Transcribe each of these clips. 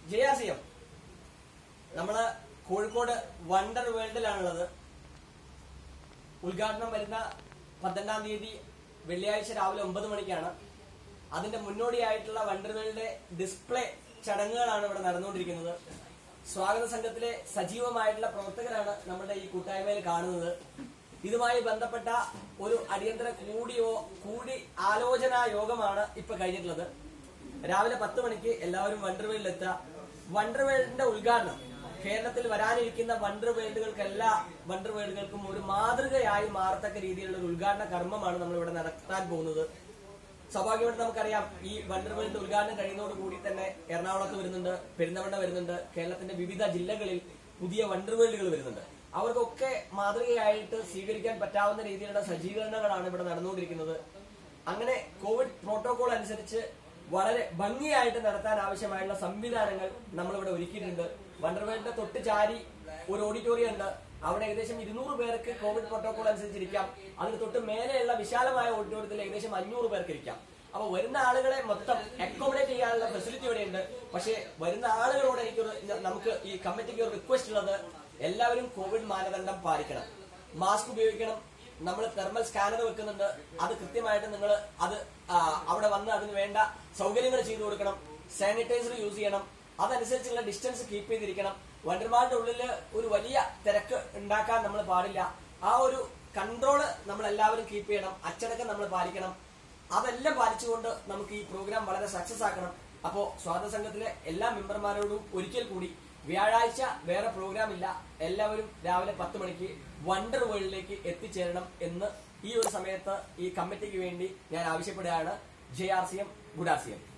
J R C M നമ്മള് Kozhikode wonder വേൾഡിലാണുള്ളത് ഉദ്ഘാടനം വരുന്ന പന്ത്രണ്ടാം തീയതി വെള്ളിയാഴ്ച രാവിലെ ഒമ്പത് മണിക്കാണ് അതിന്റെ മുന്നോടിയായിട്ടുള്ള വണ്ടർ വേൾഡ് ഡിസ്പ്ലേ ചടങ്ങുകളാണ് ഇവിടെ നടന്നുകൊണ്ടിരിക്കുന്നത് സ്വാഗത സംഘത്തിലെ സജീവമായിട്ടുള്ള പ്രവർത്തകരാണ് നമ്മുടെ ഈ കൂട്ടായ്മയിൽ കാണുന്നത് ഇതുമായി ബന്ധപ്പെട്ട ഒരു അടിയന്തര കൂടിയോ കൂടി ആലോചനാ യോഗമാണ് ഇപ്പൊ കഴിഞ്ഞിട്ടുള്ളത് രാവിലെ പത്ത് മണിക്ക് എല്ലാവരും വണ്ടർ വേൾഡിൽ എത്തുക വണ്ടർ വേൾഡിന്റെ ഉദ്ഘാടനം കേരളത്തിൽ വരാനിരിക്കുന്ന വണ്ടർ വേൾഡുകൾക്ക് എല്ലാ വണ്ടർ വേൾഡുകൾക്കും ഒരു മാതൃകയായി മാറത്തക്ക രീതിയിലുള്ള ഒരു ഉദ്ഘാടന കർമ്മമാണ് നമ്മൾ ഇവിടെ നടത്താൻ പോകുന്നത് സ്വാഭാവികമായിട്ട് നമുക്കറിയാം ഈ വണ്ടർ വേൾഡ് ഉദ്ഘാടനം കഴിയുന്നതോടുകൂടി തന്നെ എറണാകുളത്ത് വരുന്നുണ്ട് പെരുന്തവണ്ണ വരുന്നുണ്ട് കേരളത്തിന്റെ വിവിധ ജില്ലകളിൽ പുതിയ വണ്ടർ വേൾഡുകൾ വരുന്നുണ്ട് അവർക്കൊക്കെ മാതൃകയായിട്ട് സ്വീകരിക്കാൻ പറ്റാവുന്ന രീതിയിലുള്ള സജ്ജീകരണങ്ങളാണ് ഇവിടെ നടന്നുകൊണ്ടിരിക്കുന്നത് അങ്ങനെ കോവിഡ് പ്രോട്ടോകോൾ അനുസരിച്ച് വളരെ ഭംഗിയായിട്ട് നടത്താൻ ആവശ്യമായുള്ള സംവിധാനങ്ങൾ നമ്മളിവിടെ ഒരുക്കിയിട്ടുണ്ട് വണ്ടർവേൾഡിന്റെ തൊട്ട് ചാരി ഒരു ഓഡിറ്റോറിയം ഉണ്ട് അവിടെ ഏകദേശം ഇരുന്നൂറ് പേർക്ക് കോവിഡ് പ്രോട്ടോകോൾ അനുസരിച്ചിരിക്കാം അതിന് തൊട്ട് മേലെയുള്ള വിശാലമായ ഓഡിറ്റോറിയത്തിൽ ഏകദേശം അഞ്ഞൂറ് പേർക്ക് ഇരിക്കാം അപ്പൊ വരുന്ന ആളുകളെ മൊത്തം അക്കോമഡേറ്റ് ചെയ്യാനുള്ള ഫെസിലിറ്റി ഇവിടെ ഉണ്ട് പക്ഷേ വരുന്ന ആളുകളോട് എനിക്കൊരു നമുക്ക് ഈ കമ്മിറ്റിക്ക് ഒരു റിക്വസ്റ്റ് ഉള്ളത് എല്ലാവരും കോവിഡ് മാനദണ്ഡം പാലിക്കണം മാസ്ക് ഉപയോഗിക്കണം നമ്മൾ തെർമൽ സ്കാനർ വെക്കുന്നുണ്ട് അത് കൃത്യമായിട്ട് നിങ്ങൾ അത് ആ, അവിടെ വന്ന് അതിന് വേണ്ട സൗകര്യങ്ങൾ ചെയ്തു കൊടുക്കണം സാനിറ്റൈസർ യൂസ് ചെയ്യണം അതനുസരിച്ചുള്ള ഡിസ്റ്റൻസ് കീപ്പ് ചെയ്തിരിക്കണം വണ്ടർമാരുടെ ഉള്ളിൽ ഒരു വലിയ തിരക്ക് ഉണ്ടാക്കാൻ നമ്മൾ പാടില്ല ആ ഒരു കൺട്രോള് നമ്മൾ എല്ലാവരും കീപ്പ് ചെയ്യണം അച്ചടക്കം നമ്മൾ പാലിക്കണം അതെല്ലാം പാലിച്ചുകൊണ്ട് നമുക്ക് ഈ പ്രോഗ്രാം വളരെ സക്സസ് ആക്കണം അപ്പോ സ്വാതന്ത്ര്യ സംഘത്തിലെ എല്ലാ മെമ്പർമാരോടും ഒരിക്കൽ കൂടി വ്യാഴാഴ്ച വേറെ പ്രോഗ്രാം ഇല്ല എല്ലാവരും രാവിലെ പത്ത് മണിക്ക് വണ്ടർ വേൾഡിലേക്ക് എത്തിച്ചേരണം എന്ന് ഈ ഒരു സമയത്ത് ഈ കമ്മിറ്റിക്ക് വേണ്ടി ഞാൻ ആവശ്യപ്പെടുകയാണ് J R C M good R C M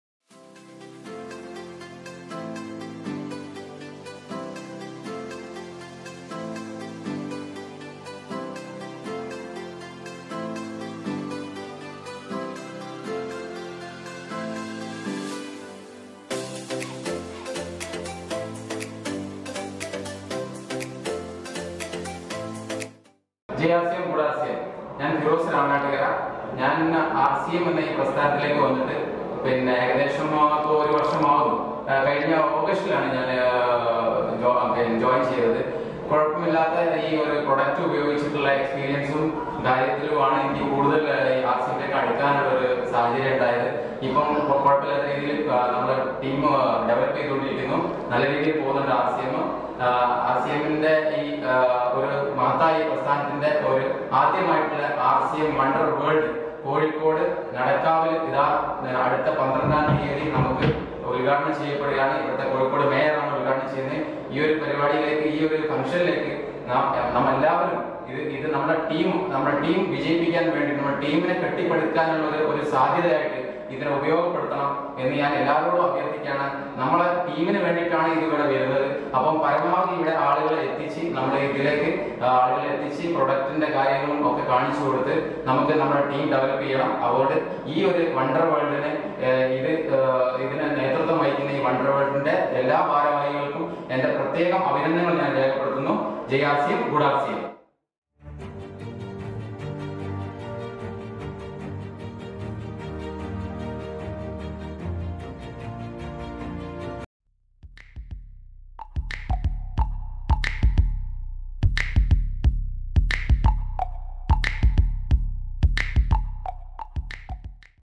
J R C M കൂടെ ആർ സി എം ഞാൻ ഫിറോസ് രാമനാട്ടുകര ഞാൻ ആർ സി എം എന്ന ഈ പ്രസ്ഥാനത്തിലേക്ക് വന്നിട്ട് പിന്നെ ഏകദേശം ഇപ്പോൾ ഒരു വർഷമാകുന്നു ആ, കഴിഞ്ഞ ഓഗസ്റ്റിലാണ് ഞാൻ ജോയിൻ ചെയ്തത് കുഴപ്പമില്ലാത്ത ഈ ഒരു പ്രൊഡക്റ്റ് ഉപയോഗിച്ചിട്ടുള്ള എക്സ്പീരിയൻസും കാര്യത്തിലുമാണ് എനിക്ക് കൂടുതൽ ആ, ഈ ആർ സി എമ്മിലേക്ക് അടുക്കാനുള്ള ഒരു സാഹചര്യം ഉണ്ടായത് ഇപ്പം കൊ- കുഴപ്പമില്ലാത്ത രീതിയിൽ ആ, നമ്മുടെ ടീം ഡെവലപ്പ് ചെയ്തുകൊണ്ടിരിക്കുന്നു നല്ല രീതിയിൽ പോകുന്നുണ്ട് R C M R C എമ്മിന്റെ ഈ ആ, ഒരു മഹത്തായ ഈ പ്രസ്ഥാനത്തിന്റെ ഒരു ആദ്യമായിട്ടുള്ള R C M wonder world Kozhikode നടക്കാവിൽ ഇതാ അടുത്ത പന്ത്രണ്ടാം തീയതി നമുക്ക് ഉദ്ഘാടനം ചെയ്യപ്പെടുകയാണ് ഇവിടുത്തെ കോഴിക്കോട് മേയറാണ് ഉദ്ഘാടനം ചെയ്യുന്നത് ഈ ഒരു പരിപാടിയിലേക്ക് ഈ ഒരു ഫംഗ്ഷനിലേക്ക് നാം നാം എല്ലാവരും ഇത് ഇത് നമ്മുടെ ടീം നമ്മുടെ ടീം വിജയിപ്പിക്കാൻ വേണ്ടി നമ്മുടെ ടീമിനെ കെട്ടിപ്പടുക്കാനുള്ള ഒരു ഒരു സാധ്യതയായിട്ട് ഇതിനെ ഉപയോഗപ്പെടുത്തണം എന്ന് ഞാൻ എല്ലാവരോടും അഭ്യർത്ഥിക്കുകയാണ് നമ്മളെ ടീമിന് വേണ്ടിയിട്ടാണ് ഇത് ഇവിടെ വരുന്നത് അപ്പം പരമാവധി ഇവിടെ ആളുകളെ എത്തിച്ച് നമ്മൾ ഇതിലേക്ക് ആ, ആളുകളെ എത്തിച്ച് പ്രൊഡക്റ്റിന്റെ കാര്യങ്ങളും ഒക്കെ കാണിച്ചു കൊടുത്ത് നമുക്ക് നമ്മുടെ ടീം ഡെവലപ്പ് ചെയ്യണം അതുകൊണ്ട് ഈ ഒരു വണ്ടർ വേൾഡിനെ ഏഹ്, ഇത് ഏഹ്, ഇതിന് നേതൃത്വം വഹിക്കുന്ന ഈ വണ്ടർ വേൾഡിന്റെ എല്ലാ ഭാരവാഹികൾക്കും എന്റെ പ്രത്യേകം അഭിനന്ദനങ്ങൾ ഞാൻ രേഖപ്പെടുത്തുന്നു J R C M good R C M